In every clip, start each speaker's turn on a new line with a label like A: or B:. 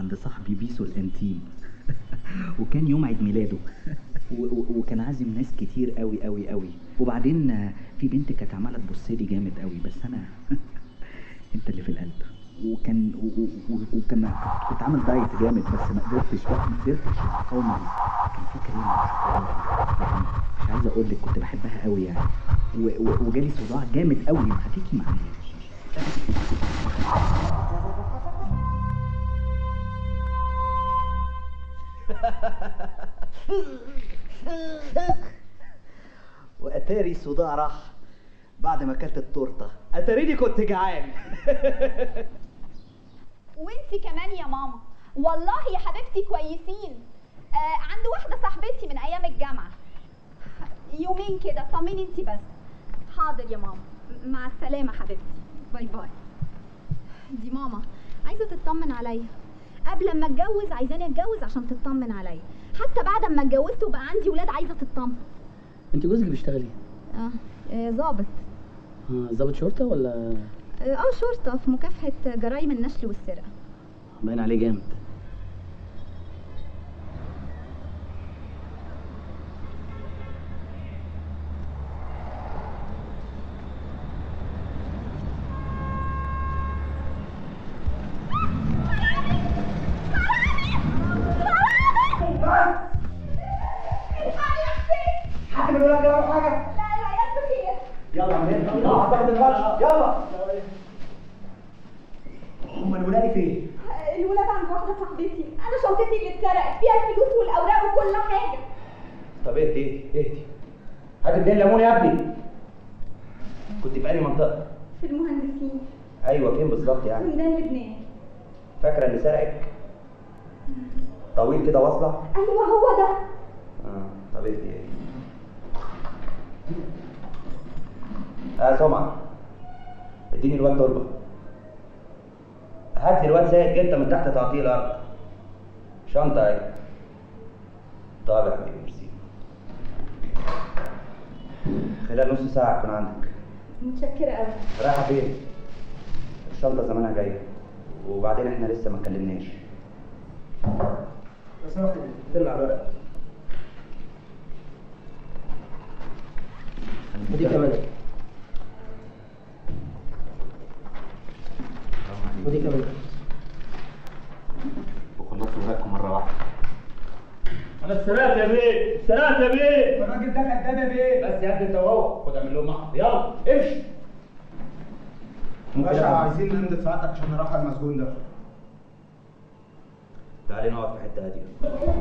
A: عند صاحبي بيسو الانتيم وكان يوم عيد ميلاده و- و- وكان عازم ناس كتير قوي قوي قوي وبعدين آه، في بنت كانت عماله تبص لي جامد قوي بس انا انت اللي في القلب وكان و- و- و- وكان كنت عامل دايت جامد بس ما قدرتش بقى ما قدرتش اقاوم ال- كان في كريم يعني مش عايز اقول لك كنت بحبها قوي يعني و- و- وجالي صداع جامد قوي هتيجي معايا
B: واتاري صداع راح بعد ما اكلت التورته اتاريني كنت جعان
C: وانتي كمان يا ماما والله يا حبيبتي كويسين آه عند واحده صاحبتي من ايام الجامعه يومين كده طمني انتي بس حاضر يا ماما مع السلامه حبيبتي باي باي دي ماما عايزه تطمن عليا قبل ما اتجوز عايزاني اتجوز عشان تطمن عليا حتى بعد ما اتجوزت وبقى عندي ولاد عايزه تطمن
D: انت جوزك بيشتغل ايه؟
C: اه آه، ظابط
D: آه، ضابط شرطه ولا
C: اه آه، شرطه في مكافحه جرائم النشل والسرقه
D: باين عليه جامد
B: حد من الولاد جرى حاجه
C: لا العيال بخير
B: يلا عمال يلا اعتقد الماتش يلا هم الولاد فين
C: الولاد عند واحدة صاحبتي أنا شنطتي اللي اتسرقت فيها الفلوس والأوراق وكل حاجة
B: طب اهدي اهدي هات اتنين ليمون يا ابني كنت في انهي منطقه
C: في المهندسين
B: ايوه فين بالظبط يعني
C: ميدان لبنان
B: فاكره اللي سرقك طويل كده واصله
C: أيوة هو ده
B: اه طب اهدي اهدي اه سمعة اديني الواد تربة هات لي الواد سيد جدا من تحت تعطيه الارض شنطة اهي طب يا حبيبي ميرسي خلال نص ساعة تكون عندك
C: متشكرة أوي
B: رايحة فين؟ الشنطة زمانها جاية وبعدين احنا لسه ما اتكلمناش بس انا على الورق
D: ودي كمان ودي كمان
A: وخلصوا ورقكم مره واحده
E: انا اتسرقت يا بيه اتسرقت يا بيه
B: الراجل ده كداب يا بيه
E: بس يا ابني انت وهو خد اعمل لهم محضر يلا امشي
B: ممكن
F: باشا
B: أفهم؟
F: عايزين نمضي في عقدك عشان نروح على المسجون ده
B: تعالي نقعد في حتة هادية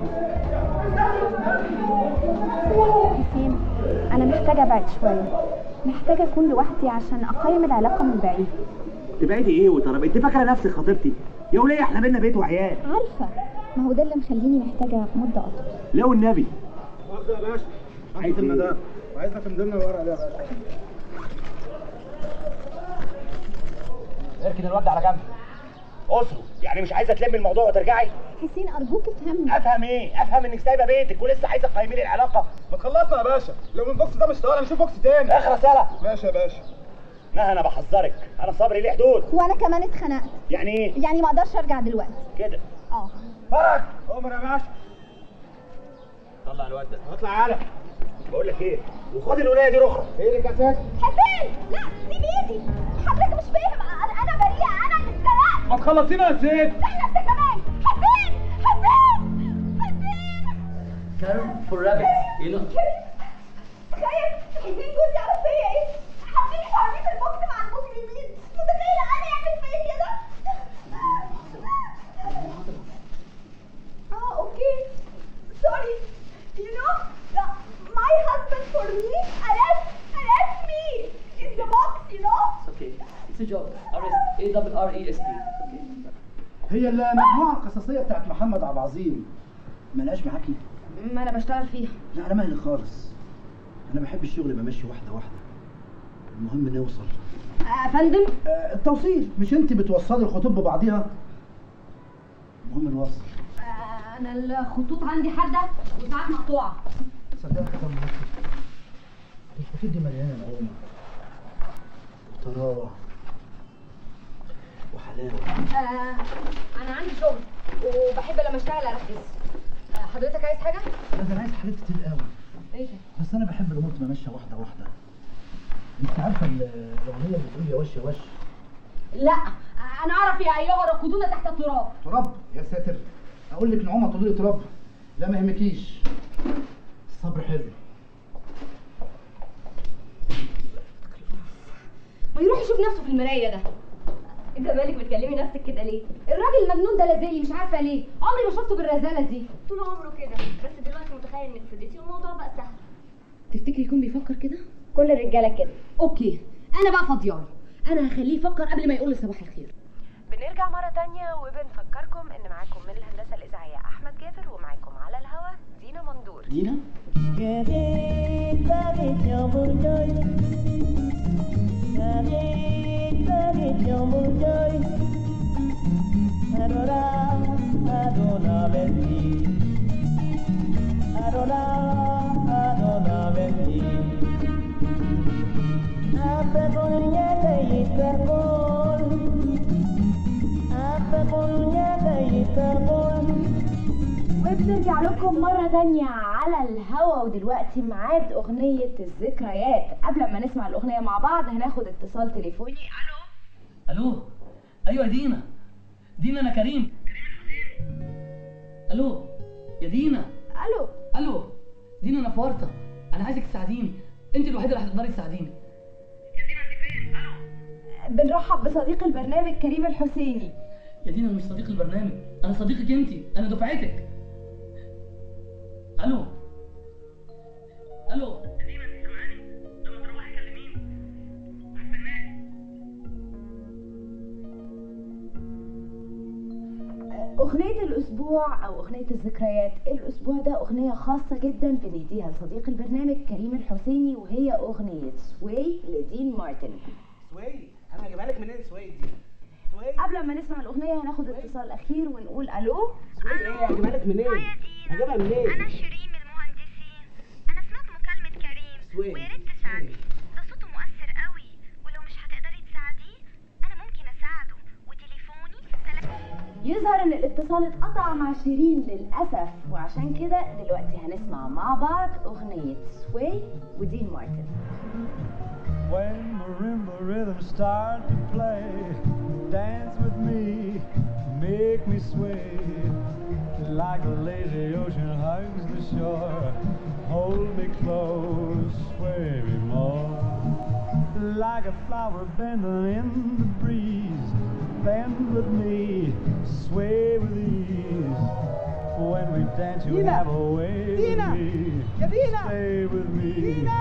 G: حسين انا محتاجه ابعد شويه محتاجه اكون لوحدي عشان اقيم العلاقه من بعيد
B: تبعدي ايه وترى انت فاكره نفسك خطيبتي يا وليه احنا بينا بيت وعيال
G: عارفه ما هو ده اللي مخليني محتاجه مده اطول
B: لا والنبي
F: واخده يا باشا عايز المدام وعايزنا تمضي لنا الورق ده يا باشا
B: اركن الواد ده على جنب اسره يعني مش عايزه تلمي الموضوع وترجعي
G: حسين ارجوك افهمني
B: افهم ايه افهم انك سايبه بيتك ولسه عايزه تقيمي لي العلاقه
F: ما تخلصنا يا باشا لو من البوكس ده مش طالع نشوف بوكس تاني
B: اخر رساله
F: ماشي يا باشا
B: ما انا بحذرك انا صبري ليه حدود
G: وانا كمان اتخنقت
B: يعني ايه
G: يعني ما اقدرش ارجع دلوقتي
B: كده
G: اه
B: فرج
F: عمر يا باشا
B: طلع الواد ده اطلع على بقول لك ايه وخد الولايه دي رخرة
F: ايه الكاسات
C: حسين لا سيب ايدي حضرتك مش فاهم انا انا بريئة انا اللي اتسرقت
F: ما تخلصينا يا زيد
C: استنى انت كمان حسين حسين حسين
D: كارم فور رابت يو نو
C: تخيل حسين جوزي عرف فيا ايه حطيني في عربية البوكس مع المجرمين متخيلة انا يعمل فيا كده اه اوكي sorry you know the- my husband for me arrest arrest me in the box you know
D: اوكي اتس ا جوب ار اي دبل ار اي اس تي
F: هي المجموعه القصصيه بتاعت محمد عبد العظيم ملهاش معاكي
G: ما انا بشتغل فيها
F: لا على مهلي خالص انا بحب الشغل يبقى ماشي واحده واحده المهم نوصل
G: يا فندم
F: آه التوصيل مش انت بتوصلي الخطوط ببعضيها المهم نوصل
G: انا الخطوط عندي حاده وساعات مقطوعه
F: صدقني طب الخطوط دي مليانه نعومه وطراوه وحلاوه
H: آه انا عندي شغل وبحب لما اشتغل اركز آه حضرتك عايز حاجه
F: لا ده انا عايز حاجات كتير قوي
H: ايه ده
F: بس انا بحب الامور تبقى ماشيه واحده واحده انت عارفه ال- الاغنيه اللي بتقول يا وش يا وش
H: لا آه، انا اعرف يا ايها الركودون تحت التراب
F: تراب يا ساتر اقول لك نعومه تقول لي تراب لا ما يهمكيش الصبر حلو
H: ما يروح يشوف نفسه في المرايه ده انت مالك بتكلمي نفسك كده ليه الراجل المجنون ده لازلي مش عارفه ليه عمري ما شفته بالرزاله دي
I: طول عمره كده بس دلوقتي متخيل انك فضيتي والموضوع بقى سهل
H: تفتكري يكون بيفكر كده
I: كل الرجاله كده
H: اوكي انا بقى فاضياله انا هخليه يفكر قبل ما يقول لي صباح الخير
J: بنرجع مرة تانية وبنفكركم إن معاكم من الهندسة الإذاعية أحمد جابر ومعاكم على الهوا دينا مندور
F: دينا
G: وبنرجع لكم مرة تانية على الهوا ودلوقتي ميعاد أغنية الذكريات قبل ما نسمع الأغنية مع بعض هناخد اتصال تليفوني
D: الو ايوه يا دينا دينا انا كريم الو يا دينا
G: ألو
D: الو دينا انا في ورطه انا عايزك تساعديني انت الوحيده اللي هتقدري تساعديني
G: بنرحب بصديق البرنامج كريم الحسيني
D: يا دينا أنا مش صديق البرنامج انا صديقك انت انا دفعتك الو الو
G: أغنية الأسبوع أو أغنية الذكريات الأسبوع ده أغنية خاصة جدا بنديها لصديق البرنامج كريم الحسيني وهي أغنية سوي لدين مارتن
B: سوي انا هجيبها لك منين سوي دي سوي
G: قبل ما نسمع الأغنية هناخد اتصال أخير ونقول ألو
B: سوي ايه هجيبها لك منين هجيبها منين
I: انا شيرين المهندسين انا سمعت مكالمه كريم
B: سوي.
I: ويا ريت تساعدي ده صوته مؤثر قوي ولو مش هتقدري تساعديه انا ممكن اساعده وتليفوني
G: يظهر ان الاتصال اتقطع مع شيرين للاسف وعشان كده دلوقتي هنسمع مع بعض اغنيه سوي ودين مارتن
K: When marimba rhythms start to play, dance with me, make me sway. Like the lazy ocean hugs the shore, hold me close, sway me more. Like a flower bending in the breeze, bend with me, sway with ease. When we dance, you
B: Dina!
K: have a way
B: Dina!
K: with me.
B: يا دينا!
K: Stay with me,